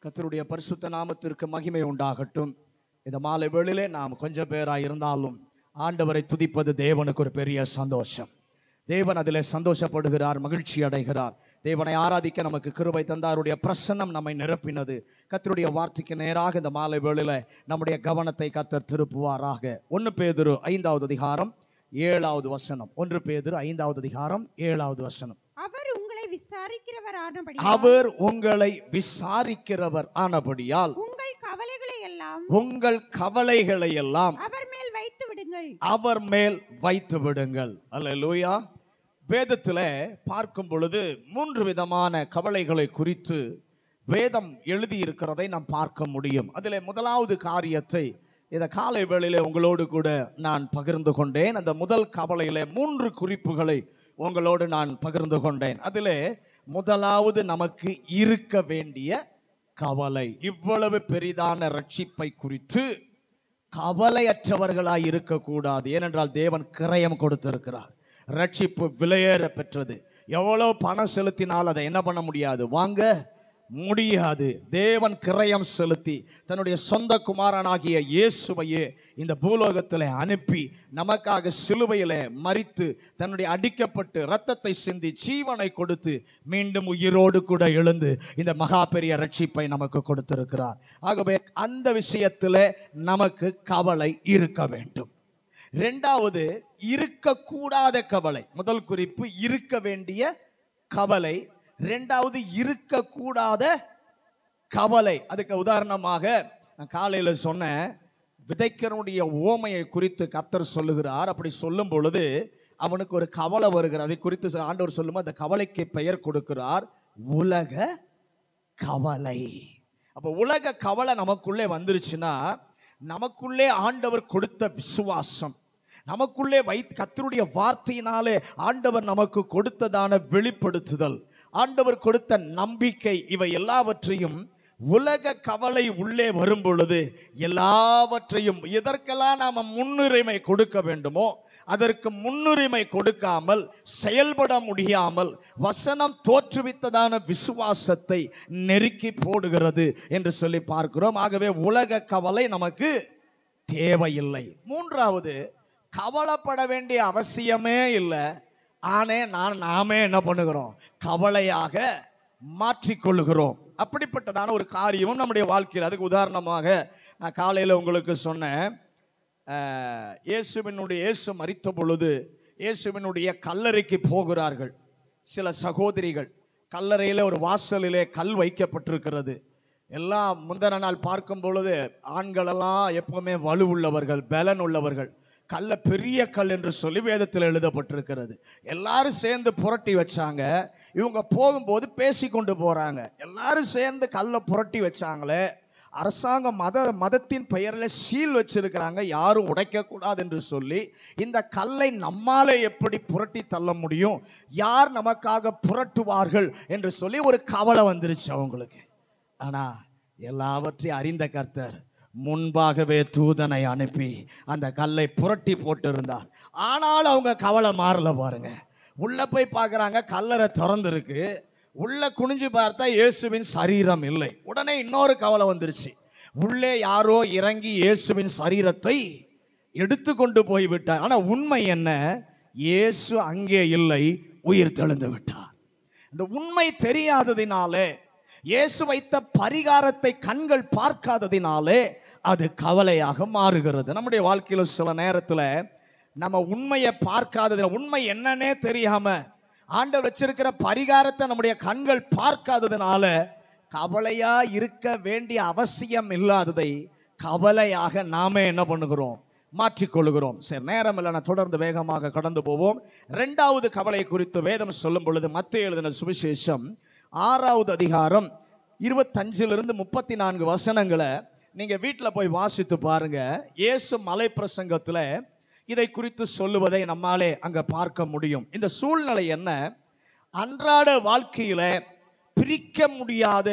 கர்த்தருடைய பரிசுத்த நாமத்திற்கு மகிமை உண்டாகட்டும் இந்த மாலை வேளையிலே நாம் கொஞ்சம் பேராக இருந்தாலும் ஆண்டவரை துதிப்பது தேவனுக்கு ஒரு பெரிய சந்தோஷம் தேவன் அதிலே சந்தோஷப்படுகிறார் மகிழ்ச்சி அடைகிறார் தேவனை ஆராதிக்க நமக்கு கிருபை தந்தாருடைய பிரசன்னம் நம்மை நிரப்பினது கர்த்தருடைய வார்த்தைக்கு நேராக இந்த மாலை வேளையில நம்முடைய கவனத்தை கர்த்தர் திருப்புவாராக ஒன்று பேதுரு ஐந்தாவது அதிகாரம் ஏழாவது வசனம் ஒன்று பேதுரு ஐந்தாவது அதிகாரம் ஏழாவது வசனம் அவர் உங்களை விசாரிக்கிறவர் ஆனபடி அவர் உங்களை விசாரிக்கிறவர் ஆனபடியால் உங்கள் கவலைகளை எல்லாம் உங்கள் கவலைகளை எல்லாம் அவர் மேல் வைத்து விடுங்கள் அவர் மேல் வைத்து விடுங்கள் அல்லேலூயா வேதத்தில் பார்க்கும் பொழுது மூன்று விதமான கவலைகளை குறித்து வேதம் எழுதியிருக்கிறதை நாம் பார்க்க முடியும் அதில் முதலாவது காரியத்தை இந்த காலை வேளையிலே உங்களோடு கூட நான் பகிர்ந்து கொண்டேன் அந்த முதல் கவலையிலே மூன்று குறிப்புகளை உங்களோடு நான் பகிர்ந்து கொண்டேன் அதிலே முதலாவது நமக்கு இருக்க வேண்டிய கவலை இவ்வளவு பெரிதான ரட்சிப்பை குறித்து கவலையற்றவர்களாய் இருக்கக்கூடாது ஏனென்றால் தேவன் கிரயம் கொடுத்திருக்கிறார் ரட்சிப்பு விலையேற பெற்றது எவ்வளோ பணம் செலுத்தினால் அதை என்ன பண்ண முடியாது வாங்க முடியாது தேவன் கிரயம் செலுத்தி தன்னுடைய சொந்த குமாரனாகிய இயேசுவையே இந்த பூலோகத்தில் அனுப்பி நமக்காக சிலுவையிலே மறித்து தன்னுடைய அடிக்கப்பட்டு இரத்தத்தை சிந்தி ஜீவனை கொடுத்து மீண்டும் உயிரோடு கூட எழுந்து இந்த மகா பெரிய ரட்சிப்பை நமக்கு கொடுத்திருக்கிறார் ஆகவே அந்த விஷயத்தில் நமக்கு கவலை இருக்க வேண்டும் ரெண்டாவது இருக்கக்கூடாத கவலை முதல் குறிப்பு இருக்க வேண்டிய கவலை ரெண்டாவது இருக்கக்கூடாத கவலை அதுக்கு உதாரணமாக நான் காலையில் சொன்னேன் விதைக்கிறனுடைய ஓமையை குறித்து கர்த்தர் சொல்லுகிறார் அப்படி சொல்லும் பொழுது அவனுக்கு ஒரு கவலை வருகிறது அதை குறித்து ஆண்டவர் சொல்லும்போது அந்த கவலைக்கு பெயர் கொடுக்கிறார் உலக கவலை அப்போ உலக கவலை நமக்குள்ளே வந்துருச்சுன்னா நமக்குள்ளே ஆண்டவர் கொடுத்த விசுவாசம் நமக்குள்ளே வை கத்தருடைய வார்த்தையினாலே ஆண்டவர் நமக்கு கொடுத்ததான வெளிப்படுத்துதல் ஆண்டவர் கொடுத்த நம்பிக்கை இவை எல்லாவற்றையும் உலக கவலை உள்ளே வரும் பொழுது எல்லாவற்றையும் எதற்கெல்லாம் நாம் முன்னுரிமை கொடுக்க வேண்டுமோ அதற்கு முன்னுரிமை கொடுக்காமல் செயல்பட முடியாமல் வசனம் தோற்றுவித்ததான விசுவாசத்தை நெருக்கி போடுகிறது என்று சொல்லி பார்க்கிறோம் ஆகவே உலக கவலை நமக்கு தேவையில்லை மூன்றாவது கவலைப்பட வேண்டிய அவசியமே இல்லை ஆனே நான் நாமே என்ன பண்ணுகிறோம் கவலையாக மாற்றிக்கொள்ளுகிறோம் அப்படிப்பட்டதான ஒரு காரியமும் நம்முடைய வாழ்க்கையில் அதுக்கு உதாரணமாக நான் காலையில் உங்களுக்கு சொன்னேன் அஹ், இயேசுவினுடைய இயேசு மரித்த பொழுது இயேசுவினுடைய கல்லறைக்கு போகிறார்கள் சில சகோதரிகள் கல்லறையில் ஒரு வாசலிலே கல் வைக்கப்பட்டிருக்கிறது எல்லாம் முந்தின நாள் பார்க்கும் பொழுது ஆண்களெல்லாம் எப்பவுமே வலு உள்ளவர்கள் பலன் உள்ளவர்கள் கல்ல பெரிய கல் என்று சொல்லி வேதத்தில் எழுதப்பட்டிருக்கிறது எல்லாரும் சேர்ந்து புரட்டி வச்சாங்க இவங்க போகும்போது பேசி கொண்டு போறாங்க எல்லாரும் சேர்ந்து கல்லை புரட்டி வச்சாங்களே அரசாங்கம் மத மதத்தின் பெயரில் சீல் வச்சிருக்கிறாங்க யாரும் உடைக்கக்கூடாது என்று சொல்லி இந்த கல்லை நம்மாலே எப்படி புரட்டி தள்ள முடியும் யார் நமக்காக புரட்டுவார்கள் என்று சொல்லி ஒரு கவலை வந்துருச்சு அவங்களுக்கு ஆனா எல்லாவற்றையும் அறிந்த கர்த்தர் முன்பாகவே தூதனை அனுப்பி அந்த கல்லை புரட்டி போட்டிருந்தார் ஆனாலும் அவங்க கவலை மாறல பாருங்க உள்ள போய் பார்க்குறாங்க கல்லறை திறந்திருக்கு உள்ள குனிஞ்சு பார்த்தா இயேசுவின் சரீரம் இல்லை உடனே இன்னொரு கவலை வந்துருச்சு உள்ளே யாரோ இறங்கி இயேசுவின் சரீரத்தை எடுத்து கொண்டு போய் விட்டார் ஆனா உண்மை என்ன இயேசு அங்கே இல்லை உயிர் தெழுந்து விட்டார் இந்த உண்மை தெரியாததினாலே இயேசு வைத்த பரிகாரத்தை கண்கள் பார்க்காததினாலே அது கவலையாக மாறுகிறது நம்முடைய வாழ்க்கையில் சில நேரத்தில் நம்ம உண்மையை பார்க்காதது உண்மை என்னன்னே தெரியாம ஆண்டவர் வச்சிருக்கிற பரிகாரத்தை நம்முடைய கண்கள் பார்க்காததுனால கவலையா இருக்க வேண்டிய அவசியம் இல்லாததை கவலையாக நாமே என்ன பண்ணுகிறோம் மாற்றிக்கொள்கிறோம் சரி நேரம் இல்லை நான் தொடர்ந்து வேகமாக கடந்து போவோம் ரெண்டாவது கவலை குறித்து வேதம் சொல்லும் பொழுது மத்திய எழுதின சுவிசேஷம் ஆறாவது அதிகாரம் இருபத்தஞ்சிலிருந்து முப்பத்தி நான்கு வசனங்களை நீங்க வீட்டில் போய் வாசித்து பாருங்க இயேசு மலை பிரசங்கத்தில் இதை குறித்து சொல்லுவதை நம்மாலே அங்க பார்க்க முடியும் இந்த சூழ்நிலை என்ன அன்றாட வாழ்க்கையில பிரிக்க முடியாத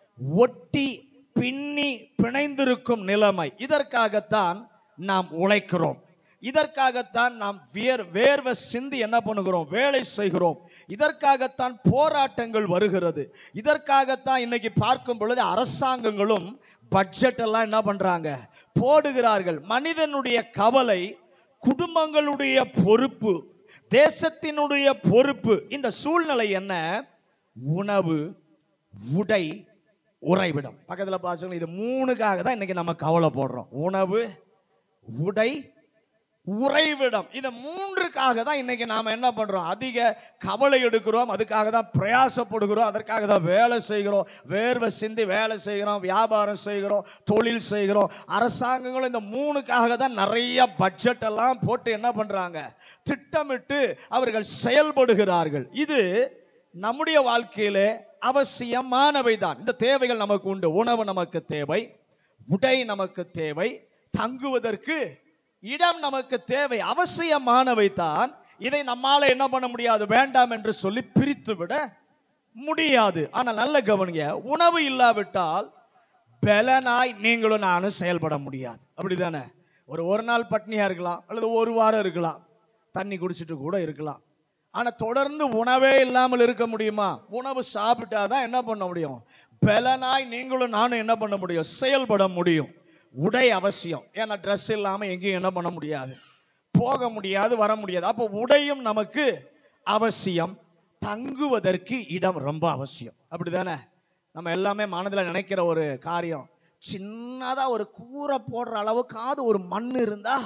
ஒட்டி பின்னி பிணைந்திருக்கும் நிலைமை இதற்காகத்தான் நாம் உழைக்கிறோம் இதற்காகத்தான் நாம் வியர் வேர்வை சிந்தி என்ன பண்ணுகிறோம் வேலை செய்கிறோம் இதற்காகத்தான் போராட்டங்கள் வருகிறது இதற்காகத்தான் இன்னைக்கு பார்க்கும் பொழுது அரசாங்கங்களும் பட்ஜெட் எல்லாம் என்ன பண்றாங்க போடுகிறார்கள் மனிதனுடைய கவலை குடும்பங்களுடைய பொறுப்பு தேசத்தினுடைய பொறுப்பு இந்த சூழ்நிலை என்ன உணவு உடை உறைவிடம் பக்கத்தில் பாசுங்க இது மூணுக்காக தான் இன்னைக்கு நம்ம கவலைப்படுறோம் உணவு உடை உறைவிடம் இந்த மூன்றுக்காக தான் இன்னைக்கு நாம என்ன பண்றோம் அதிக கவலை எடுக்கிறோம் அதுக்காக தான் பிரயாசப்படுகிறோம் அதற்காக தான் வேலை செய்கிறோம் வேர்வை சிந்தி வேலை செய்கிறோம் வியாபாரம் செய்கிறோம் தொழில் செய்கிறோம் அரசாங்கங்களும் இந்த மூணுக்காக தான் நிறைய பட்ஜெட் எல்லாம் போட்டு என்ன பண்றாங்க திட்டமிட்டு அவர்கள் செயல்படுகிறார்கள் இது நம்முடைய வாழ்க்கையிலே அவசியமானவை தான் இந்த தேவைகள் நமக்கு உண்டு உணவு நமக்கு தேவை உடை நமக்கு தேவை தங்குவதற்கு இடம் நமக்கு தேவை அவசியமானவை தான் இதை நம்மால என்ன பண்ண முடியாது வேண்டாம் என்று சொல்லி பிரித்து விட முடியாது ஆனால் நல்ல கவனிங்க உணவு இல்லாவிட்டால் பலனாய் நீங்களும் நானும் செயல்பட முடியாது அப்படிதானே ஒரு ஒரு நாள் பட்னியா இருக்கலாம் அல்லது ஒரு வாரம் இருக்கலாம் தண்ணி குடிச்சிட்டு கூட இருக்கலாம் ஆனா தொடர்ந்து உணவே இல்லாமல் இருக்க முடியுமா உணவு சாப்பிட்டாதான் என்ன பண்ண முடியும் பலனாய் நீங்களும் நானும் என்ன பண்ண முடியும் செயல்பட முடியும் உடை அவசியம் ஏன்னா ட்ரெஸ் இல்லாமல் எங்கேயும் என்ன பண்ண முடியாது போக முடியாது வர முடியாது அப்போ உடையும் நமக்கு அவசியம் தங்குவதற்கு இடம் ரொம்ப அவசியம் அப்படிதானே நம்ம எல்லாமே மனதில் நினைக்கிற ஒரு காரியம் சின்னதாக ஒரு கூரை போடுற அளவுக்காவது ஒரு மண் இருந்தா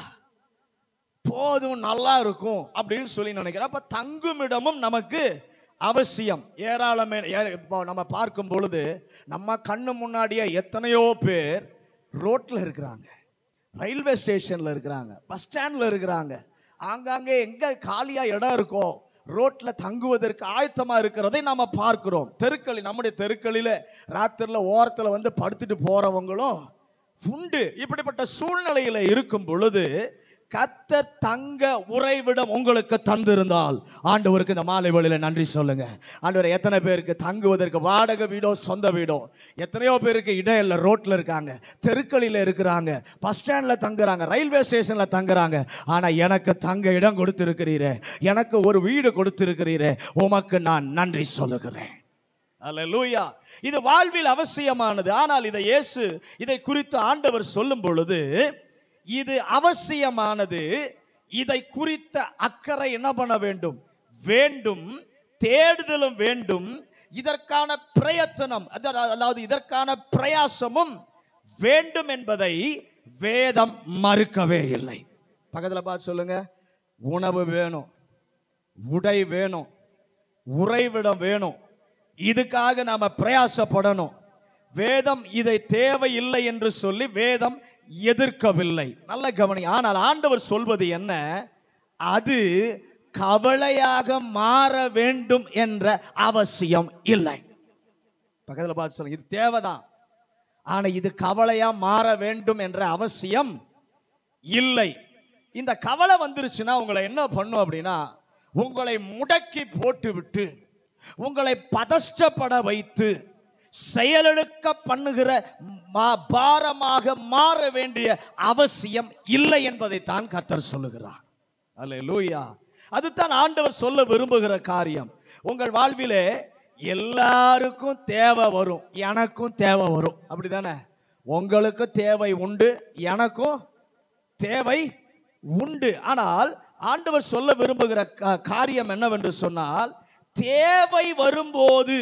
போதும் நல்லா இருக்கும் அப்படின்னு சொல்லி நினைக்கிறேன் அப்ப தங்குமிடமும் நமக்கு அவசியம் ஏராளமே ஏ- இப்போ நம்ம பார்க்கும் பொழுது நம்ம கண்ணு முன்னாடியே எத்தனையோ பேர் ரோட்ல இருக்கிறாங்க ரயில்வே ஸ்டேஷன்ல இருக்கிறாங்க பஸ் ஸ்டாண்ட்ல இருக்கிறாங்க ஆங்காங்கே எங்க காலியா இடம் இருக்கோ ரோட்ல தங்குவதற்கு ஆயத்தமா இருக்கிறதை நாம பார்க்கிறோம் தெருக்களி நம்முடைய தெருக்களில ராத்திரில ஓரத்துல வந்து படுத்துட்டு போறவங்களும் உண்டு இப்படிப்பட்ட சூழ்நிலையில இருக்கும் பொழுது கர்த்தர் தங்க உறைவிடம் உங்களுக்கு தந்திருந்தால் ஆண்டவருக்கு இந்த மாலை வேளையில நன்றி சொல்லுங்க ஆண்டவர் எத்தனை பேருக்கு தங்குவதற்கு வாடகை வீடோ சொந்த வீடோ எத்தனையோ பேருக்கு இடம் இல்லை ரோட்ல இருக்காங்க தெருக்களில் இருக்கிறாங்க பஸ் ஸ்டாண்ட்ல தங்குறாங்க ரயில்வே ஸ்டேஷன்ல தங்குறாங்க ஆனா எனக்கு தங்க இடம் கொடுத்திருக்கிறீரே எனக்கு ஒரு வீடு கொடுத்திருக்கிறீரே உமக்கு நான் நன்றி சொல்லுகிறேன் அல்லேலூயா இது வாழ்வில் அவசியமானது ஆனால் இதை இயேசு இதை குறித்து ஆண்டவர் சொல்லும் பொழுது இது அவசியமானது இதை குறித்த அக்கறை என்ன பண்ண வேண்டும் வேண்டும் தேடுதலும் வேண்டும் இதற்கான பிரயத்தனம் அதாவது அதாவது இதற்கான பிரயாசமும் வேண்டும் என்பதை வேதம் மறுக்கவே இல்லை பக்கத்தில் பார்த்து சொல்லுங்க உணவு வேணும் உடை வேணும் உறைவிடம் வேணும் இதுக்காக நாம பிரயாசப்படணும் வேதம் இதை தேவையில்லை என்று சொல்லி வேதம் எதிர்க்கவில்லை நல்ல கவனி ஆனால் ஆண்டவர் சொல்வது என்ன அது கவலையாக மாற வேண்டும் என்ற அவசியம் இல்லை பக்கத்தில் பார்த்து சொல்லுங்க இது தேவைதான் ஆனா இது கவலையா மாற வேண்டும் என்ற அவசியம் இல்லை இந்த கவலை வந்துருச்சுன்னா உங்களை என்ன பண்ணும் அப்படின்னா உங்களை முடக்கி போட்டு விட்டு உங்களை பதஷ்டப்பட வைத்து செயலெடுக்க பண்ணுகிற மா- பாரமாக மாற வேண்டிய அவசியம் இல்லை என்பதைத்தான் கர்த்தர் சொல்லுகிறார் அல்லேலூயா அதுதான் ஆண்டவர் சொல்ல விரும்புகிற காரியம் உங்கள் வாழ்விலே எல்லாருக்கும் தேவை வரும் எனக்கும் தேவை வரும் அப்படிதானே உங்களுக்கு தேவை உண்டு எனக்கும் தேவை உண்டு ஆனால் ஆண்டவர் சொல்ல விரும்புகிற கா- காரியம் என்னவென்று சொன்னால் தேவை வரும்போது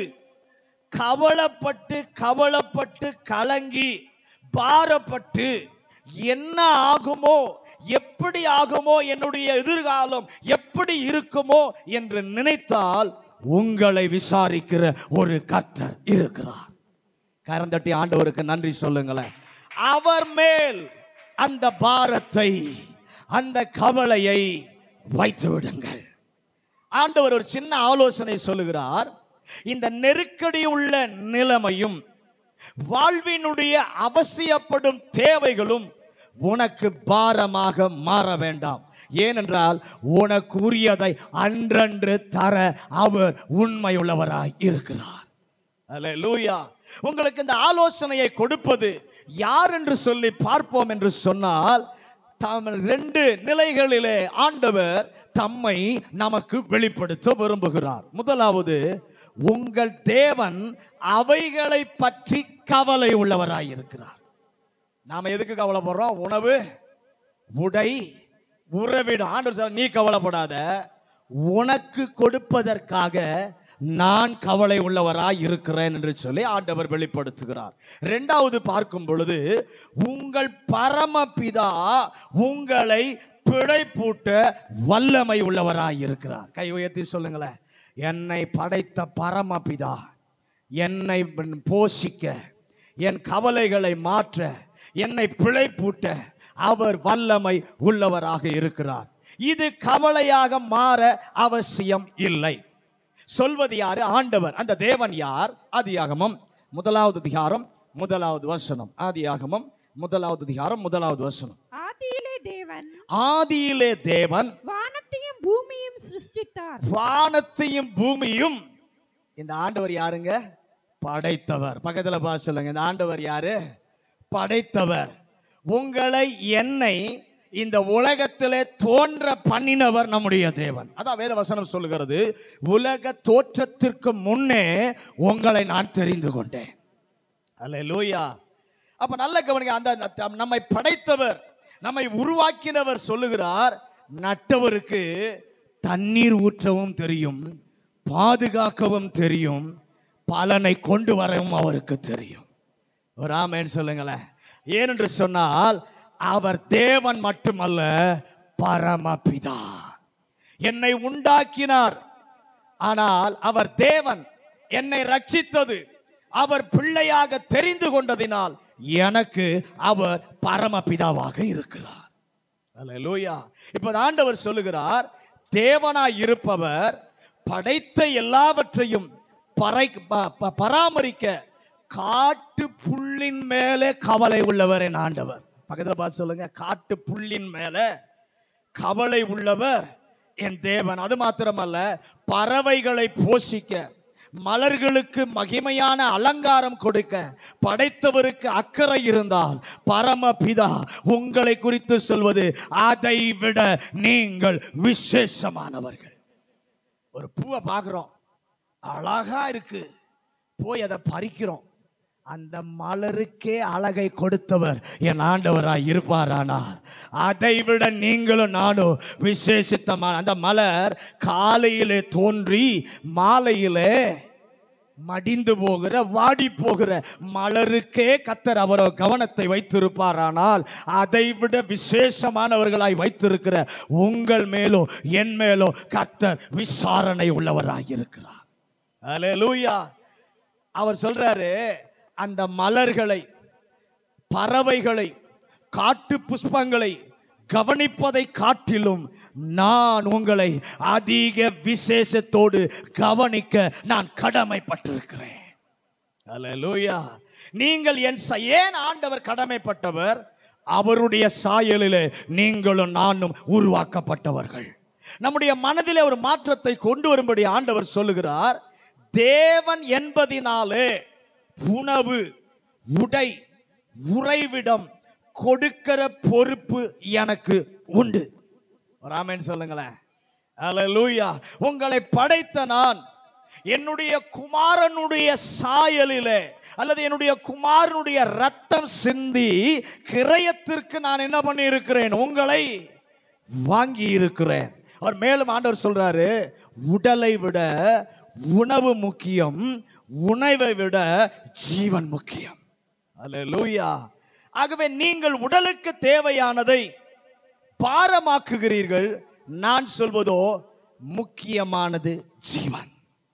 கவலைப்பட்டு கவலைப்பட்டு கலங்கி பாரப்பட்டு என்ன ஆகுமோ எப்படி ஆகுமோ என்னுடைய எதிர்காலம் எப்படி இருக்குமோ என்று நினைத்தால் உங்களை விசாரிக்கிற ஒரு கர்த்தர் இருக்கிறார் கரந்தட்டி ஆண்டவருக்கு நன்றி சொல்லுங்களேன் அவர் மேல் அந்த பாரத்தை அந்த கவலையை வைத்து விடுங்கள் ஆண்டவர் ஒரு சின்ன ஆலோசனை சொல்லுகிறார் இந்த நெருக்கடி உள்ள நிலைமையும் வாழ்வினுடைய அவசியப்படும் தேவைகளும் உனக்கு பாரமாக மாற வேண்டாம் ஏனென்றால் உனக்கு உரியதை அன்றன்று தர அவர் உண்மையுள்ளவராய் இருக்கிறார் அல்லேலூயா உங்களுக்கு இந்த ஆலோசனையை கொடுப்பது யார் என்று சொல்லி பார்ப்போம் என்று சொன்னால் தாம் ரெண்டு நிலைகளிலே ஆண்டவர் தம்மை நமக்கு வெளிப்படுத்த விரும்புகிறார் முதலாவது உங்கள் தேவன் அவைகளை பற்றி கவலை உள்ளவராயிருக்கிறார் நாம எதுக்கு கவலைப்படுறோம் உணவு உடை உறவிடம் ஆண்டவர் சொல்றார், நீ கவலைப்படாத உனக்கு கொடுப்பதற்காக நான் கவலை உள்ளவராய் இருக்கிறேன் என்று சொல்லி ஆண்டவர் வெளிப்படுத்துகிறார் இரண்டாவது பார்க்கும் பொழுது உங்கள் பரமபிதா உங்களை பிழைப்பூட்ட வல்லமை உள்ளவராய் இருக்கிறார் கை உயர்த்தி சொல்லுங்களேன் என்னை படைத்த பரமபிதா என்னை போஷிக்க என் கவலைகளை மாற்ற என்னை பிழைப்பூட்ட அவர் வல்லமை உள்ளவராக இருக்கிறார் இது கவலையாக மாற அவசியம் இல்லை சொல்வது யாரு ஆண்டவர் அந்த தேவன் யார் ஆதியாகமம் முதலாவது அதிகாரம் முதலாவது வசனம் ஆதியாகமம் முதலாவது அதிகாரம் முதலாவது வசனம் ஆதியிலே தேவன் ஆதியிலே தேவன் வானத்தையும் பூமியையும் சிருஷ்டித்தார் வானத்தையும் பூமியும் இந்த ஆண்டவர் யாருங்க படைத்தவர் பக்கத்துல பார்த்து சொல்லுங்க இந்த ஆண்டவர் யாரு படைத்தவர் உங்களை என்னை இந்த உலகத்திலே தோன்ற பண்ணினவர் நம்முடைய தேவன் அதான் வேத வசனம் சொல்லுகிறது உலக தோற்றத்திற்கு முன்னே உங்களை நான் தெரிந்து கொண்டேன் அல்ல லூயா அப்ப நல்ல கவனிக்க அந்த அந்த- நம்மை படைத்தவர் நம்மை உருவாக்கினவர் சொல்லுகிறார் நட்டவருக்கு தண்ணீர் ஊற்றவும் தெரியும் பாதுகாக்கவும் தெரியும் பலனை கொண்டு வரவும் அவருக்கு தெரியும் ஒரு ஆமேன்னு சொல்லுங்களேன் ஏனென்று சொன்னால் அவர் தேவன் மட்டுமல்ல பரமபிதா என்னை உண்டாக்கினார் ஆனால் அவர் தேவன் என்னை ரட்சித்தது அவர் பிள்ளையாக தெரிந்து கொண்டதினால் எனக்கு அவர் பரமபிதாவாக இருக்கிறார் அல்லேலூயா இப்ப ஆண்டவர் சொல்லுகிறார் தேவனாய் இருப்பவர் படைத்த எல்லாவற்றையும் பறை ப- ப- பராமரிக்க காட்டு புல்லின் மேலே கவலை உள்ளவர் என் ஆண்டவர் பக்கத்துல பார்த்து சொல்லுங்க காட்டு புல்லின் மேலே கவலை உள்ளவர் என் தேவன் அது மாத்திரமல்ல பறவைகளை போஷிக்க மலர்களுக்கு மகிமையான அலங்காரம் கொடுக்க படைத்தவருக்கு அக்கறை இருந்தால் பரமபிதா உங்களை குறித்து சொல்வது அதை விட நீங்கள் விசேஷமானவர்கள் ஒரு பூவை பார்க்குறோம் அழகா இருக்கு போய் அதை பறிக்கிறோம் அந்த மலருக்கே அழகை கொடுத்தவர் என் ஆண்டவராய் இருப்பாரானால் அதை விட நீங்களும் நானும் விசேஷித்தமான அந்த மலர் காலையிலே தோன்றி மாலையிலே மடிந்து போகிற வாடி போகிற மலருக்கே கத்தர் அவரோ கவனத்தை வைத்திருப்பாரானால் அதை விட விசேஷமானவர்களாய் வைத்திருக்கிற உங்கள் மேலோ என் மேலோ கத்தர் விசாரணை உள்ளவராய் இருக்கிறார் அல்லேலூயா அவர் சொல்றாரு அந்த மலர்களை பறவைகளை காட்டு புஷ்பங்களை கவனிப்பதை காட்டிலும் நான் உங்களை அதிக விசேஷத்தோடு கவனிக்க நான் கடமைப்பட்டிருக்கிறேன் அல்லேலூயா நீங்கள் என் ச- ஏன் ஆண்டவர் கடமைப்பட்டவர் அவருடைய சாயலிலே நீங்களும் நானும் உருவாக்கப்பட்டவர்கள் நம்முடைய மனதிலே ஒரு மாற்றத்தை கொண்டு வரும்படி ஆண்டவர் சொல்லுகிறார் தேவன் என்பதினாலே உணவு உடை உறைவிடம் கொடுக்கிற பொறுப்பு எனக்கு உண்டு ராமன் சொல்லுங்களேன் அல்லேலூயா உங்களை படைத்த நான் என்னுடைய குமாரனுடைய சாயலிலே அல்லது என்னுடைய குமாரனுடைய ரத்தம் சிந்தி கிரயத்திற்கு நான் என்ன பண்ணி இருக்கிறேன் உங்களை வாங்கி இருக்கிறேன் அவர் மேலும் ஆண்டவர் சொல்றாரு உடலை விட உணவு முக்கியம் உணவை விட ஜீவன் முக்கியம் அல்லேலூயா ஆகவே நீங்கள் உடலுக்கு தேவையானதை பாரமாக்குகிறீர்கள் நான் சொல்வதோ முக்கியமானது ஜீவன்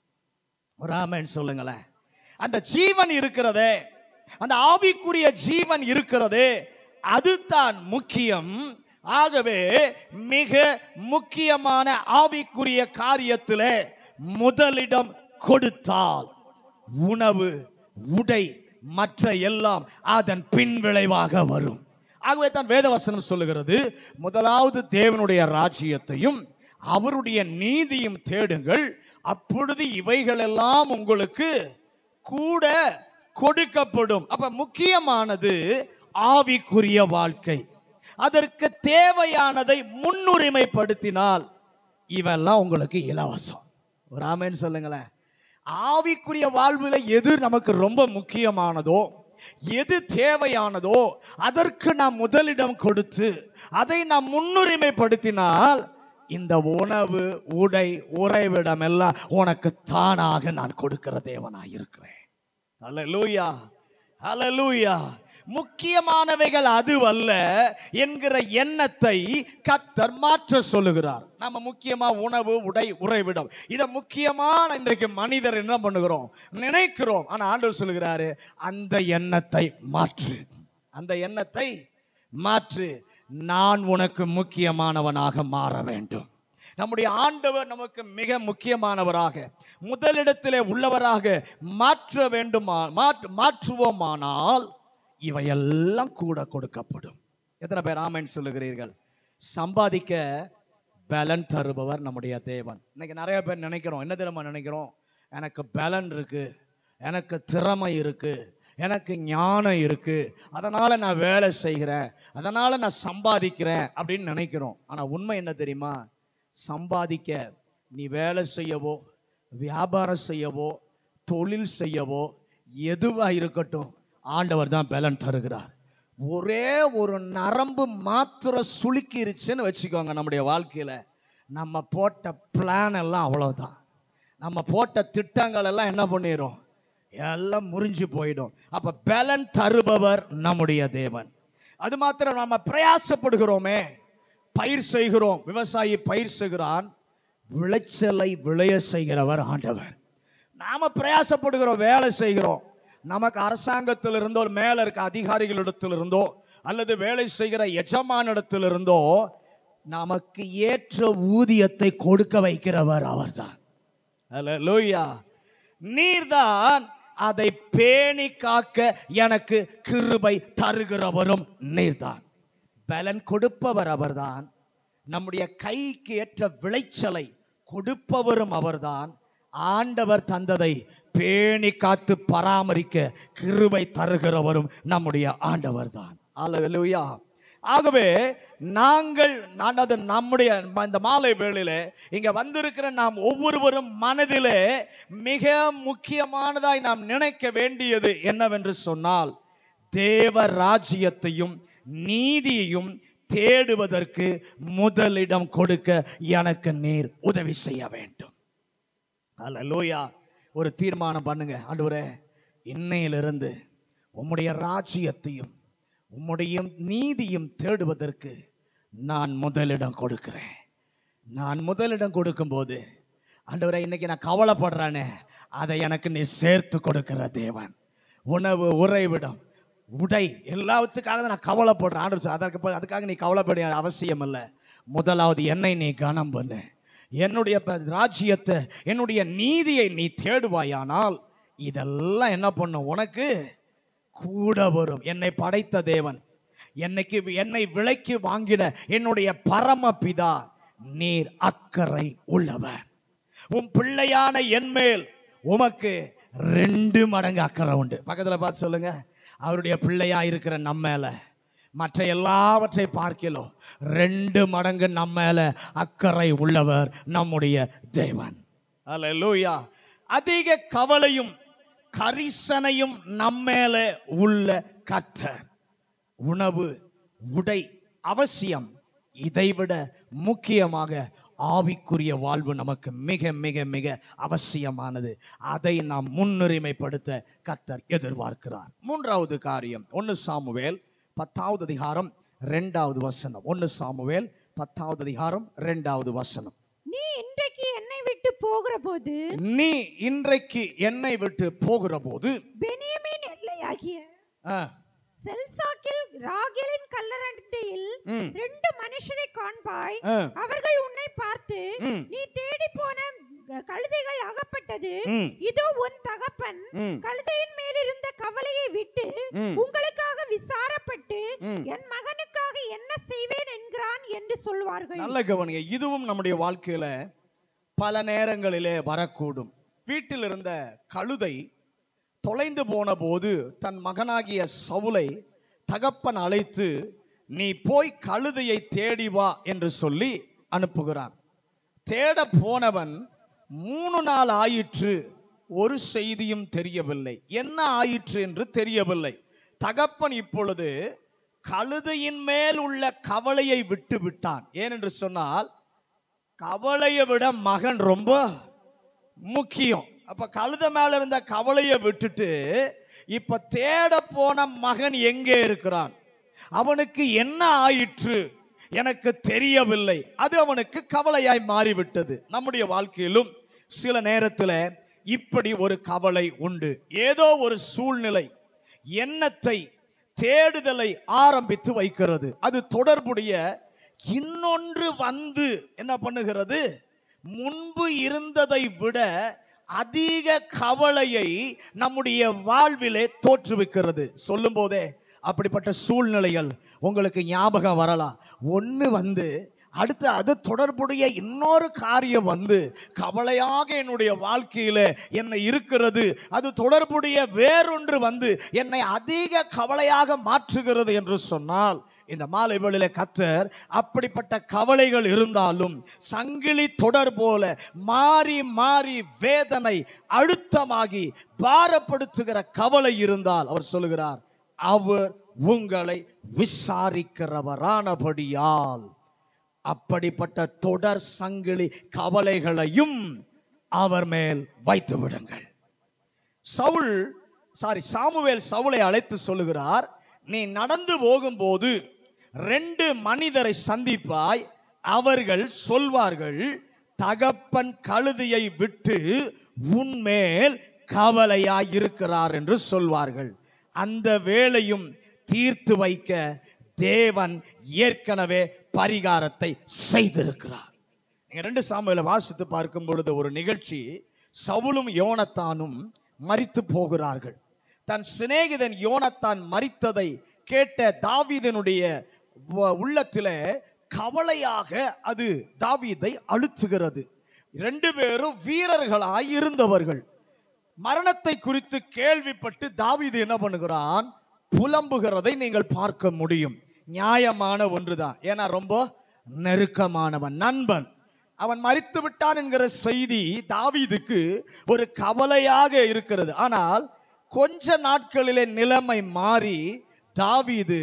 ஒரு ஆமென் சொல்லுங்களேன் அந்த ஜீவன் இருக்கிறதே அந்த ஆவிக்குரிய ஜீவன் இருக்கிறதே அதுதான் முக்கியம் ஆகவே மிக முக்கியமான ஆவிக்குரிய காரியத்திலே முதலிடம் கொடுத்தால் உணவு உடை மற்ற எல்லாம் அதன் பின் விளைவாக வரும் ஆகவே தான் வேதவசனம் சொல்லுகிறது முதலாவது தேவனுடைய ராஜ்யத்தையும் அவருடைய நீதியும் தேடுங்கள் அப்பொழுது இவைகளெல்லாம் உங்களுக்கு கூட கொடுக்கப்படும் அப்ப முக்கியமானது ஆவிக்குரிய வாழ்க்கை அதற்கு தேவையானதை முன்னுரிமைப்படுத்தினால் இவெல்லாம் உங்களுக்கு இலவசம் ஒரு ஆமேன்னு சொல்லுங்களேன் ஆவிக்குரிய வாழ்வில் எது நமக்கு ரொம்ப முக்கியமானதோ எது தேவையானதோ அதற்கு நாம் முதலிடம் கொடுத்து அதை நாம் முன்னுரிமைப்படுத்தினால் இந்த உணவு உடை உறைவிடம் எல்லாம் உனக்கு தானாக நான் கொடுக்கிற தேவனாய் இருக்கிறேன் அல்லேலூயா அல்லேலூயா முக்கியமானவைகள் அதுவல்ல என்கிற எண்ணத்தை கத்தர் மாற்ற சொல்லுகிறார் நம்ம முக்கியமா உணவு உடை உறைவிடம் இதை முக்கியமான இன்றைக்கு மனிதர் என்ன பண்ணுகிறோம் நினைக்கிறோம் ஆனா ஆண்டவர் சொல்லுகிறாரு அந்த எண்ணத்தை மாற்று அந்த எண்ணத்தை மாற்று நான் உனக்கு முக்கியமானவனாக மாற வேண்டும் நம்முடைய ஆண்டவர் நமக்கு மிக முக்கியமானவராக முதலிடத்திலே உள்ளவராக மாற்ற வேண்டுமா மாற்று மாற்றுவோமானால் இவையெல்லாம் கூட கொடுக்கப்படும் எத்தனை பேர் ஆமென் சொல்லுகிறீர்கள் சம்பாதிக்க பலன் தருபவர் நம்முடைய தேவன் இன்னைக்கு நிறைய பேர் நினைக்கிறோம் என்ன தெரியுமா நினைக்கிறோம் எனக்கு பலன் இருக்கு எனக்கு திறமை இருக்கு எனக்கு ஞானம் இருக்கு அதனால நான் வேலை செய்கிறேன் அதனால நான் சம்பாதிக்கிறேன் அப்படின்னு நினைக்கிறோம் ஆனா உண்மை என்ன தெரியுமா சம்பாதிக்க நீ வேலை செய்யவோ வியாபாரம் செய்யவோ தொழில் செய்யவோ எதுவா இருக்கட்டும் ஆண்டவர் தான் பலன் தருகிறார் ஒரே ஒரு நரம்பு மாத்திரம் சுளுக்கிருச்சுன்னு வச்சுக்கோங்க நம்முடைய வாழ்க்கையில நம்ம போட்ட பிளான் எல்லாம் அவ்வளவுதான் நம்ம போட்ட திட்டங்கள் எல்லாம் என்ன பண்ணிடும் எல்லாம் முறிஞ்சு போயிடும் அப்ப பலன் தருபவர் நம்முடைய தேவன் அது மாத்திரம் நம்ம பிரயாசப்படுகிறோமே பயிர் செய்கிறோம் விவசாயி பயிர் செய்கிறான் விளைச்சலை விளைய செய்கிறவர் ஆண்டவர் நாம பிரயாசப்படுகிறோம் வேலை செய்கிறோம் நமக்கு அரசாங்கத்தில் இருந்தோ மேல இருக்க அதிகாரிகளிடத்தில் இருந்தோ அல்லது வேலை செய்கிற எஜமானிடத்தில் இருந்தோ நமக்கு ஏற்ற ஊதியத்தை கொடுக்க வைக்கிறவர் அவர்தான் அல்லேலூயா நீர்தான் அதை பேணி காக்க எனக்கு கிருபை தருகிறவரும் நீர்தான் பலன் கொடுப்பவர் அவர்தான் நம்முடைய கைக்கு ஏற்ற விளைச்சலை கொடுப்பவரும் அவர்தான் ஆண்டவர் தந்ததை பேணி காத்து பராமரிக்க கிருபை தருகிறவரும் நம்முடைய ஆண்டவர் தான் அல்லேலூயா ஆகவே நாங்கள் நான் அது நம்முடைய ம- இந்த மாலை வேளையில இங்க வந்திருக்கிற நாம் ஒவ்வொருவரும் மனதிலே மிக முக்கியமானதாய் நாம் நினைக்க வேண்டியது என்னவென்று சொன்னால் தேவ ராஜ்யத்தையும் நீதியையும் தேடுவதற்கு முதலிடம் கொடுக்க எனக்கு நீர் உதவி செய்ய வேண்டும் அல்லேலூயா ஒரு தீர்மானம் பண்ணுங்க ஆண்டவரே இன்னையிலிருந்து உம்முடைய ராஜ்யத்தையும் உம்முடைய நீதியும் தேடுவதற்கு நான் முதலிடம் கொடுக்கிறேன் நான் முதலிடம் கொடுக்கும்போது ஆண்டவரே இன்னைக்கு நான் கவலைப்படுறேனே அதை எனக்கு நீ சேர்த்து கொடுக்கிற தேவன் உணவு உறைவிடம் உடை எல்லாத்துக்காக தான் நான் கவலைப்படுறேன் ஆண்டவர் சொல், அதற்கு ப- அதுக்காக நீ கவலைப்பட அவசியம் இல்லை முதலாவது என்னை நீ கனம் பண்ணு என்னுடைய ப- ராஜ்யத்தை என்னுடைய நீதியை நீ தேடுவாயானால் இதெல்லாம் என்ன பண்ணும் உனக்கு கூட வரும் என்னை படைத்த தேவன் என்னைக்கு என்னை விலைக்கு வாங்கின என்னுடைய பரமபிதா நீர் அக்கறை உள்ளவர் உன் பிள்ளையான என்மேல் உமக்கு ரெண்டு மடங்கு அக்கறை உண்டு பக்கத்துல பார்த்து சொல்லுங்க அவருடைய பிள்ளையா இருக்கிற நம்ம மேல மற்ற எல்லாவற்றை பார்க்கலாம் ரெண்டு மடங்கு நம்ம மேல அக்கறை உள்ளவர் நம்முடைய தேவன் அல்லேலூயா அதிக கவலையும் கரிசனையும் நம்மேல உள்ள கத்தர் உணவு உடை அவசியம் இதைவிட முக்கியமாக ஆவிக்குரிய வாழ்வு நமக்கு மிக மிக மிக அவசியமானது அதை நாம் முன்னுரிமைப்படுத்த கத்தர் எதிர்பார்க்கிறார் மூன்றாவது காரியம் ஒன்று சாமுவேல் பத்தாவது அதிகாரம் ரெண்டாவது வசனம் ஒன்று சாமுவேல் பத்தாவது அதிகாரம் ரெண்டாவது வசனம் நீ இன்றைக்கு என்னை விட்டு போகிற போது நீ இன்றைக்கு என்னை விட்டு போகிற போது பெனியமின் எல்லையாகிய ஆ, செல்சாக்கில் ராகேலின் கல்லறண்டையில் ம், ரெண்டு மனுஷரை காண்பாய் ஆ, அவர்கள் உன்னை பார்த்து ம், நீ தேடி போன க- கழுதைகள் அகப்பட்டது ம், இதோ உன் தகப்பன் ம், கழுதையின் மேல் இருந்த கவலையை விட்டு ம், உங்களுக்காக விசாரப்பட்டு ம். என் மகனுக்காக என்ன செய்வேன் என்கிறான் என்று சொல்வார்கள் நல்ல கவனிங்க இதுவும் நம்முடைய வாழ்க்கையில பல நேரங்களிலே வரக்கூடும் வீட்டில் இருந்த கழுதை தொலைந்து போன போது தன் மகனாகிய சவுலை தகப்பன் அழைத்து நீ போய் கழுதையை தேடி வா என்று சொல்லி அனுப்புகிறான் தேட போனவன் மூணு நாள் ஆயிற்று ஒரு செய்தியும் தெரியவில்லை என்ன ஆயிற்று என்று தெரியவில்லை தகப்பன் இப்பொழுது கழுதையின் மேல் உள்ள கவலையை விட்டு விட்டான் ஏனென்று சொன்னால் கவலையை விட மகன் ரொம்ப முக்கியம் அப்ப கழுத மேல இருந்த கவலையை விட்டுட்டு இப்ப தேட போன மகன் எங்கே இருக்கிறான் அவனுக்கு என்ன ஆயிற்று எனக்கு தெரியவில்லை அது அவனுக்கு கவலையாய் மாறிவிட்டது நம்முடைய வாழ்க்கையிலும் சில நேரத்தில் இப்படி ஒரு கவலை உண்டு ஏதோ ஒரு சூழ்நிலை எண்ணத்தை தேடுதலை ஆரம்பித்து வைக்கிறது அது தொடர்புடைய இன்னொன்று வந்து என்ன பண்ணுகிறது முன்பு இருந்ததை விட அதிக கவலையை நம்முடைய வாழ்விலே தோற்றுவிக்கிறது சொல்லும் போதே அப்படிப்பட்ட சூழ்நிலைகள் உங்களுக்கு ஞாபகம் வரலாம் ஒன்று வந்து அடுத்து அது தொடர்புடைய இன்னொரு காரியம் வந்து கவலையாக என்னுடைய வாழ்க்கையில என்னை இருக்கிறது அது தொடர்புடைய வேறொன்று வந்து என்னை அதிக கவலையாக மாற்றுகிறது என்று சொன்னால் இந்த மாலை வேளையில கத்தர் அப்படிப்பட்ட கவலைகள் இருந்தாலும் சங்கிலி தொடர் போல மாறி மாறி வேதனை அழுத்தமாகி பாரப்படுத்துகிற கவலை இருந்தால் அவர் சொல்லுகிறார் அவர் உங்களை விசாரிக்கிறவரானபடியால் அப்படிப்பட்ட தொடர் சங்கிலி கவலைகளையும் அவர் மேல் வைத்து விடுங்கள் சவுல் சாரி சாமுவேல் சவுலை அழைத்து சொல்லுகிறார் நீ நடந்து போகும்போது ரெண்டு மனிதரை சந்திப்பாய் அவர்கள் சொல்வார்கள் தகப்பன் கழுதியை விட்டு உன்மேல் கவலையாய் இருக்கிறார் என்று சொல்வார்கள் அந்த வேளையும் தீர்த்து வைக்க தேவன் ஏற்கனவே பரிகாரத்தை செய்திருக்கிறார் நீங்க ரெண்டு சாமுவேலை வாசித்து பார்க்கும் பொழுது ஒரு நிகழ்ச்சி சவுலும் யோனத்தானும் மரித்து போகிறார்கள் தன் சிநேகிதன் யோனத்தான் மரித்ததை கேட்ட தாவீதனுடைய வ- உள்ளத்திலே கவலையாக அது தாவீதை அழுத்துகிறது ரெண்டு பேரும் வீரர்களாய் இருந்தவர்கள் மரணத்தை குறித்து கேள்விப்பட்டு தாவீது என்ன பண்ணுகிறான் புலம்புகிறதை நீங்கள் பார்க்க முடியும் நியாயமான ஒன்றுதான் ஏன்னா ரொம்ப நெருக்கமானவன் நண்பன் அவன் மரித்து விட்டான் என்கிற செய்தி தாவீதுக்கு ஒரு கவலையாக இருக்கிறது ஆனால் கொஞ்ச நாட்களிலே நிலைமை மாறி தாவீது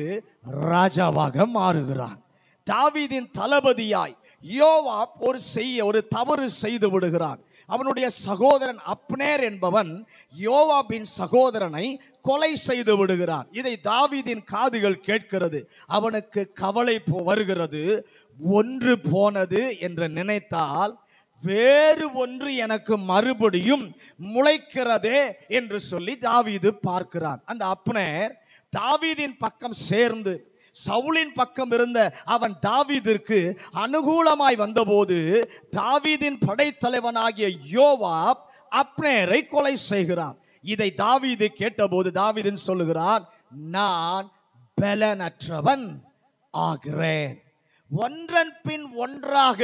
ராஜாவாக மாறுகிறான் தாவீதின் தளபதியாய் யோவாப் ஒரு செய்ய ஒரு தவறு செய்து விடுகிறான் அவனுடைய சகோதரன் அப்னேர் என்பவன் யோவாபின் சகோதரனை கொலை செய்து விடுகிறான் இதை தாவீதின் காதுகள் கேட்கிறது அவனுக்கு கவலை போ- வருகிறது ஒன்று போனது என்று நினைத்தால் வேறு ஒன்று எனக்கு மறுபடியும் முளைக்கிறதே என்று சொல்லி தாவீது பார்க்கிறான் அந்த அப்னேர் தாவீதின் பக்கம் சேர்ந்து சவுலின் பக்கம் இருந்த அவன் தாவீதிற்கு அனுகூலமாய் வந்தபோது தாவீதின் படைத்தலைவனாகிய யோவாப் அப்னேரை கொலை செய்கிறான் இதை தாவீது கேட்டபோது தாவீதின் சொல்லுகிறான் நான் பலனற்றவன் ஆகிறேன் ஒன்றன் பின் ஒன்றாக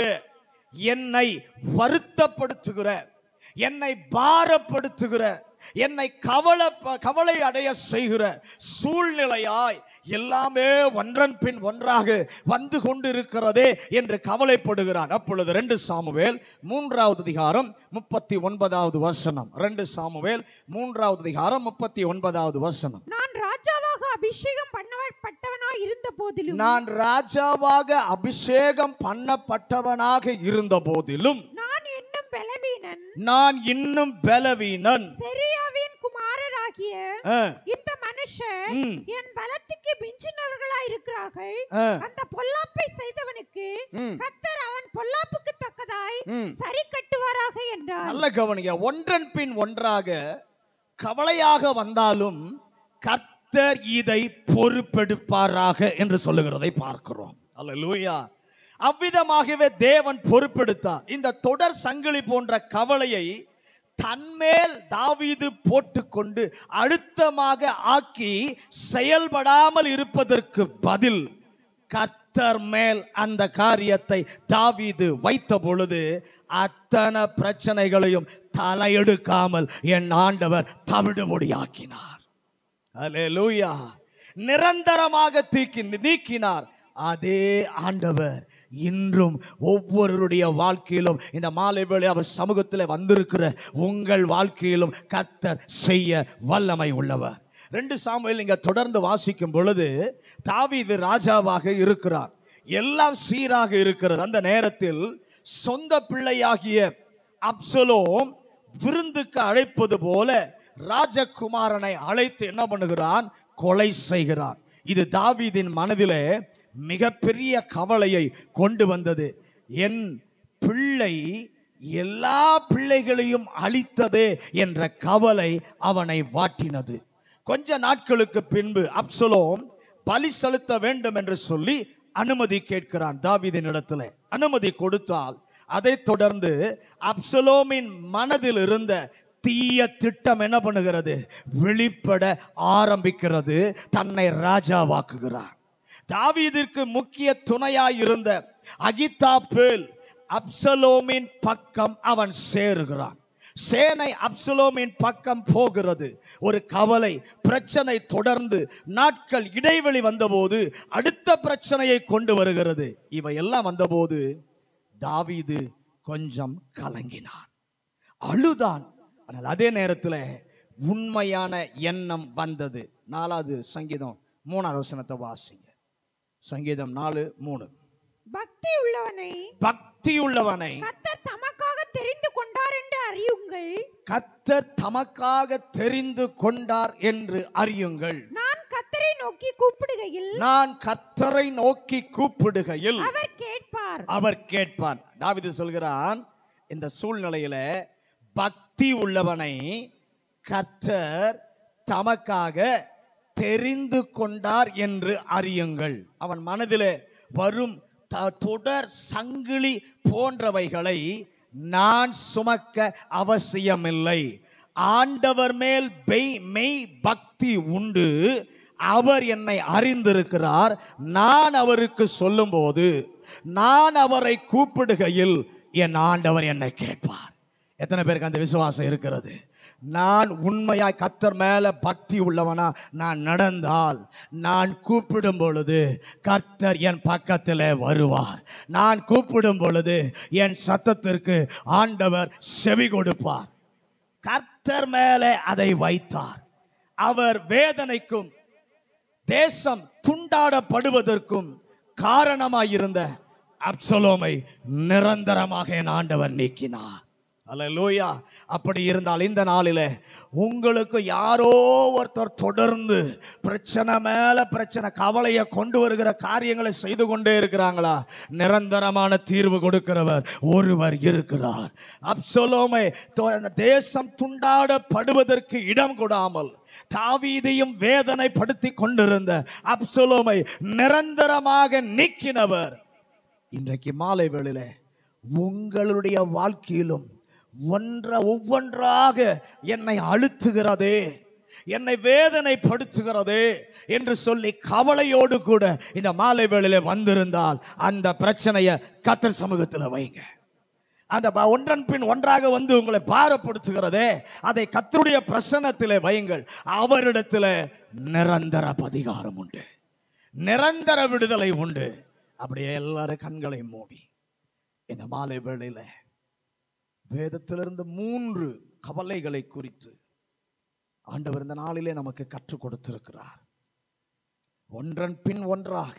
என்னை வருத்தப்படுத்துகிற என்னை பாரப்படுத்துகிற என்னை கவலை கவலை அடைய செய்கிற சூழ்நிலையாய் எல்லாமே ஒன்றன் பின் ஒன்றாக வந்து கொண்டிருக்கிறதே என்று கவலைப்படுகிறான் அப்பொழுது ரெண்டு சாமுவேல் மூன்றாவது அதிகாரம் முப்பத்தி ஒன்பதாவது வசனம் ரெண்டு சாமுவேல் மூன்றாவது அதிகாரம் முப்பத்தி ஒன்பதாவது வசனம் நான் ராஜாவாக அபிஷேகம் பண்ணப்பட்டவனாய் இருந்த போதிலும் நான் ராஜாவாக அபிஷேகம் பண்ணப்பட்டவனாக இருந்த போதிலும் நான் இன்னும் பலவீனன் நான் இன்னும் பலவீனன் செரியாவின் குமாரராகிய ஆ, இந்த மனுஷர் ம். என் பலத்துக்கு மிஞ்சினவர்களாய் இருக்கிறார்கள் ஆ, அந்த பொல்லாப்பை செய்தவனுக்கு ம். கத்தர் அவன் பொல்லாப்புக்கு தக்கதாய் ம். சரி கட்டுவாராக என்றார் நல்ல கவனிங்க ஒன்றன் பின் ஒன்றாக கவலையாக வந்தாலும் கர்த்தர் இதை பொறுப்பெடுப்பாராக என்று சொல்லுகிறதை பார்க்கிறோம் அல்லேலூயா அவ்விதமாகவே தேவன் பொறுப்பெடுத்தார் இந்த தொடர் சங்கிலி போன்ற கவலையை தன்மேல் தாவீது போட்டுக்கொண்டு அழுத்தமாக ஆக்கி செயல்படாமல் இருப்பதற்கு பதில் கர்த்தர் மேல் அந்த காரியத்தை தாவீது வைத்த பொழுது அத்தனை பிரச்சனைகளையும் தலையெடுக்காமல் என் ஆண்டவர் தவிடுபொடியாக்கினார் அல்லேலூயா நிரந்தரமாக தீக்கி நீக்கினார் அதே ஆண்டவர் இன்றும் ஒவ்வொருடைய வாழ்க்கையிலும் இந்த மாலை வேளை அவர் சமூகத்தில் வந்திருக்கிற உங்கள் வாழ்க்கையிலும் கர்த்தர் செய்ய வல்லமை உள்ளவர் ரெண்டு சாமுவேல் நீங்க தொடர்ந்து வாசிக்கும் பொழுது தாவீது ராஜாவாக இருக்கிறார் எல்லாம் சீராக இருக்கிறது அந்த நேரத்தில் சொந்த பிள்ளையாகிய அப்சலோம் விருந்துக்கு அழைப்பது போல ராஜகுமாரனை அழைத்து என்ன பண்ணுகிறான் கொலை செய்கிறான் இது தாவீதின் மனதிலே மிகப்பெரிய கவலையை கொண்டு வந்தது என் பிள்ளை எல்லா பிள்ளைகளையும் அழித்ததே என்ற கவலை அவனை வாட்டினது கொஞ்ச நாட்களுக்கு பின்பு அப்சலோம் பலி செலுத்த வேண்டும் என்று சொல்லி அனுமதி கேட்கிறான் தாவீதின் இடத்துல அனுமதி கொடுத்தால் அதைத் தொடர்ந்து அப்சலோமின் மனதில் இருந்த தீய திட்டம் என்ன பண்ணுகிறது வெளிப்பட ஆரம்பிக்கிறது தன்னை ராஜாவாக்குகிறான் தாவீதிற்கு முக்கிய துணையாய் இருந்த அகிதாப்பேல் அப்சலோமின் பக்கம் அவன் சேருகிறான் சேனை அப்சலோமின் பக்கம் போகிறது ஒரு கவலை பிரச்சனை தொடர்ந்து நாட்கள் இடைவெளி வந்தபோது அடுத்த பிரச்சனையை கொண்டு வருகிறது இவையெல்லாம் வந்தபோது தாவீது கொஞ்சம் கலங்கினான் அழுதான் ஆனால் அதே நேரத்தில் உண்மையான எண்ணம் வந்தது நாலாவது சங்கீதம் மூணாவது வசனத்தை வாசிங்க சங்கீதம் நாலு மூணு பக்தி உள்ளவனை பக்தி உள்ளவனை கர்த்தர் தமக்காக தெரிந்து கொண்டார் என்று அறியுங்கள் கத்தர் தமக்காக தெரிந்து கொண்டார் என்று அறியுங்கள் நான் கர்த்தரை நோக்கி கூப்பிடுகையில் நான் கத்தரை நோக்கி கூப்பிடுகையில் அவர் கேட்பார் அவர் கேட்பார் தாவீது சொல்கிறான் இந்த சூழ்நிலையில பக்தி உள்ளவனை கர்த்தர் தமக்காக தெரிந்து கொண்டார் என்று அறியுங்கள் அவன் மனதிலே வரும் த- தொடர் சங்கிலி போன்றவைகளை நான் சுமக்க அவசியமில்லை ஆண்டவர் மேல் பெய் மெய் பக்தி உண்டு அவர் என்னை அறிந்திருக்கிறார் நான் அவருக்கு சொல்லும்போது நான் அவரை கூப்பிடுகையில் என் ஆண்டவர் என்னை கேட்பார் எத்தனை பேருக்கு அந்த விசுவாசம் இருக்கிறது நான் உண்மையாய் கத்தர் மேல பக்தி உள்ளவனா நான் நடந்தால் நான் கூப்பிடும் பொழுது கர்த்தர் என் பக்கத்தில் வருவார் நான் கூப்பிடும் பொழுது என் சத்தத்திற்கு ஆண்டவர் செவி கொடுப்பார் கர்த்தர் மேலே அதை வைத்தார் அவர் வேதனைக்கும் தேசம் துண்டாடப்படுவதற்கும் காரணமாயிருந்த அப்சலோமை நிரந்தரமாக என் ஆண்டவர் நீக்கினார் அல்லேலூயா அப்படி இருந்தால் இந்த நாளிலே உங்களுக்கு யாரோ ஒருத்தர் தொடர்ந்து பிரச்சனை மேல பிரச்சனை கவலையை கொண்டு வருகிற காரியங்களை செய்து கொண்டே இருக்கிறாங்களா நிரந்தரமான தீர்வு கொடுக்கிறவர் ஒருவர் இருக்கிறார் அப்சலோமை தொ- அந்த தேசம் துண்டாடப்படுவதற்கு இடம் கொடாமல் தாவீதையும் வேதனைப்படுத்தி கொண்டிருந்த அப்சலோமை நிரந்தரமாக நீக்கினவர் இன்றைக்கு மாலை வேளையில உங்களுடைய வாழ்க்கையிலும் ஒன்ற ஒவ்வொன்றாக என்னை அழுத்துகிறதே என்னை வேதனைப்படுத்துகிறதே என்று சொல்லி கவலையோடு கூட இந்த மாலை வேளையில வந்திருந்தால் அந்த பிரச்சனையை கத்தர் சமூகத்தில் வைங்க அந்த ப- ஒன்றன் பின் ஒன்றாக வந்து உங்களை பாரப்படுத்துகிறதே அதை கத்தருடைய பிரசன்னத்திலே வையுங்கள் அவரிடத்தில் நிரந்தர பதிகாரம் உண்டு நிரந்தர விடுதலை உண்டு அப்படியே எல்லாரும் கண்களை மூடி இந்த மாலை வேளையில வேதத்திலிருந்து மூன்று கவலைகளை குறித்து ஆண்டவர் இந்த நாளிலே நமக்கு கற்றுக் கொடுத்திருக்கிறார் ஒன்றன் பின் ஒன்றாக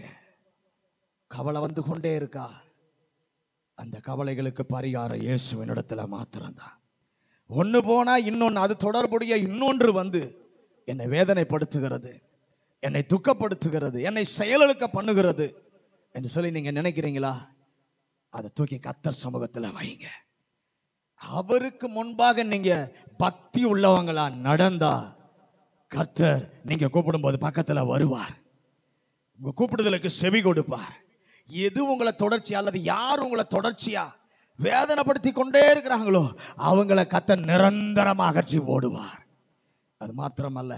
கவலை வந்து கொண்டே இருக்கா அந்த கவலைகளுக்கு பரிகாரம் இயேசுவினிடத்துல மாத்திரம்தான் ஒன்று போனா இன்னொன்று அது தொடர்புடைய இன்னொன்று வந்து என்னை வேதனைப்படுத்துகிறது என்னை துக்கப்படுத்துகிறது என்னை செயலிழக்க பண்ணுகிறது என்று சொல்லி நீங்க நினைக்கிறீங்களா அதை தூக்கி கத்தர் சமூகத்தில் வைங்க அவருக்கு முன்பாக நீங்க பக்தி உள்ளவங்களா நடந்தா கர்த்தர் நீங்க கூப்பிடும்போது பக்கத்துல வருவார் உங்க கூப்பிடுதலுக்கு செவி கொடுப்பார் எது உங்களை தொடர்ச்சி அல்லது யார் உங்களை தொடர்ச்சியா வேதனைப்படுத்தி கொண்டே இருக்கிறாங்களோ அவங்கள கத்த நிரந்தரமாக அகற்றி போடுவார் அது மாத்திரமல்ல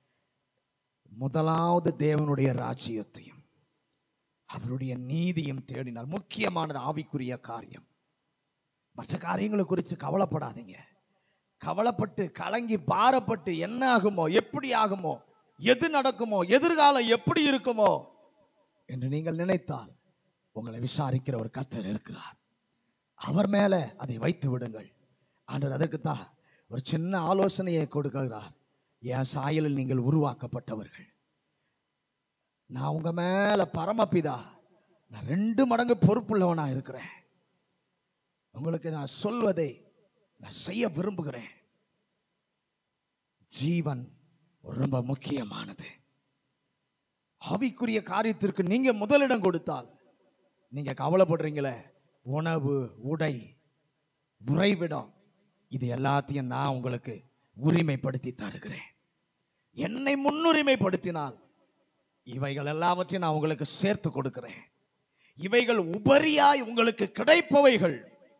முதலாவது தேவனுடைய ராஜ்யத்தையும் அவருடைய நீதியும் தேடினார் முக்கியமானது ஆவிக்குரிய காரியம் மற்ற காரியங்களை குறித்து கவலைப்படாதீங்க கவலைப்பட்டு கலங்கி பாரப்பட்டு என்ன ஆகுமோ எப்படி ஆகுமோ எது நடக்குமோ எதிர்காலம் எப்படி இருக்குமோ என்று நீங்கள் நினைத்தால் உங்களை விசாரிக்கிற ஒரு கர்த்தர் இருக்கிறார் அவர் மேலே அதை வைத்து விடுங்கள் ஆண்டவர் அதற்கு தான் ஒரு சின்ன ஆலோசனையை கொடுக்கிறார் என் சாயலில் நீங்கள் உருவாக்கப்பட்டவர்கள் நான் உங்க மேல பரமபிதா நான் ரெண்டு மடங்கு பொறுப்புள்ளவனா இருக்கிறேன் உங்களுக்கு நான் சொல்வதை நான் செய்ய விரும்புகிறேன் ஜீவன் ரொம்ப முக்கியமானது ஆவிக்குரிய காரியத்திற்கு நீங்க முதலிடம் கொடுத்தால் நீங்க கவலைப்படுறீங்களே உணவு உடை உறைவிடம் இது எல்லாத்தையும் நான் உங்களுக்கு உரிமைப்படுத்தி தருகிறேன் என்னை முன்னுரிமைப்படுத்தினால் இவைகள் எல்லாவற்றையும் நான் உங்களுக்கு சேர்த்து கொடுக்கிறேன் இவைகள் உபரியாய் உங்களுக்கு கிடைப்பவைகள்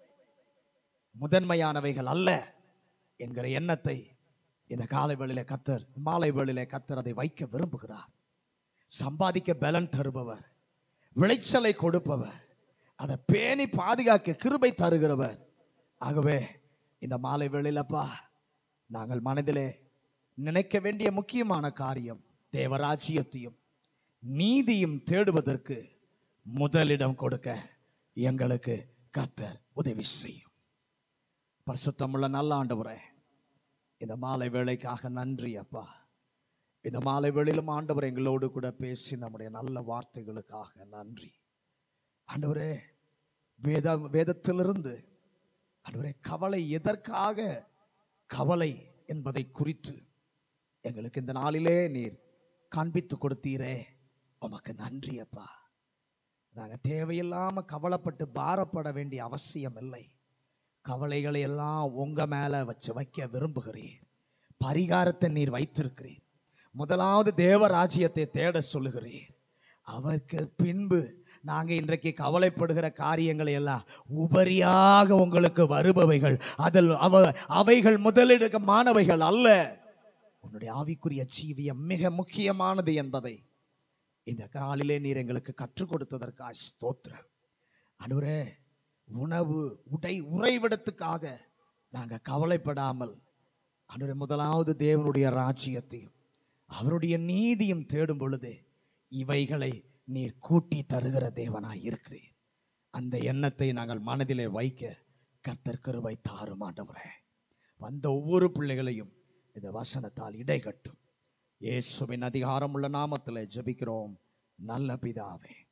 முதன்மையானவைகள் அல்ல என்கிற எண்ணத்தை இந்த காலை வேளையிலே கத்தர் மாலை வேளையிலே கத்தர் அதை வைக்க விரும்புகிறார் சம்பாதிக்க பலன் தருபவர் விளைச்சலை கொடுப்பவர் அதை பேணி பாதுகாக்க கிருபை தருகிறவர் ஆகவே இந்த மாலை வேளையிலப்பா நாங்கள் மனதிலே நினைக்க வேண்டிய முக்கியமான காரியம் தேவராஜ்யத்தையும் நீதியும் தேடுவதற்கு முதலிடம் கொடுக்க எங்களுக்கு கத்தர் உதவி செய்யும் பரிசுத்தமுள்ள நல்ல ஆண்டவரே இந்த மாலை வேளைக்காக நன்றி அப்பா இந்த மாலை வேளையிலும் ஆண்டவர் எங்களோடு கூட பேசி நம்முடைய நல்ல வார்த்தைகளுக்காக நன்றி ஆண்டவரே வேத வேதத்திலிருந்து ஆண்டவரே கவலை எதற்காக கவலை என்பதை குறித்து எங்களுக்கு இந்த நாளிலே நீர் காண்பித்து கொடுத்தீரே உமக்கு நன்றி அப்பா நாங்கள் தேவையில்லாம கவலைப்பட்டு பாரப்பட வேண்டிய அவசியம் இல்லை கவலைகளை எல்லாம் உங்க மேல வச்சு வைக்க விரும்புகிறீர் பரிகாரத்தை நீர் வைத்திருக்கிறீர் முதலாவது தேவ ராஜ்யத்தை தேட சொல்லுகிறீர் அவருக்கு பின்பு நாங்க இன்றைக்கு கவலைப்படுகிற காரியங்களை எல்லாம் உபரியாக உங்களுக்கு வருபவைகள் அதில் அவ அவைகள் முதலிடமானவைகள் அல்ல உன்னுடைய ஆவிக்குரிய ஜீவியம் மிக முக்கியமானது என்பதை இந்த நாளிலே நீர் எங்களுக்கு கற்றுக் கொடுத்ததற்காக ஸ்தோத்திரம் அனுரே உணவு உடை உறைவிடத்துக்காக நாங்க கவலைப்படாமல் அனுரே முதலாவது தேவனுடைய ராஜ்யத்தையும் அவருடைய நீதியும் தேடும் பொழுது இவைகளை நீர் கூட்டி தருகிற தேவனாய் இருக்கிறீர் அந்த எண்ணத்தை நாங்கள் மனதிலே வைக்க கர்த்தர் கிருபை தாரும் ஆண்டவரே வந்த ஒவ்வொரு பிள்ளைகளையும் இந்த வசனத்தால் இடைகட்டும் இயேசுவின் அதிகாரமுள்ள நாமத்தில் ஜெபிக்கிறோம் நல்ல பிதாவே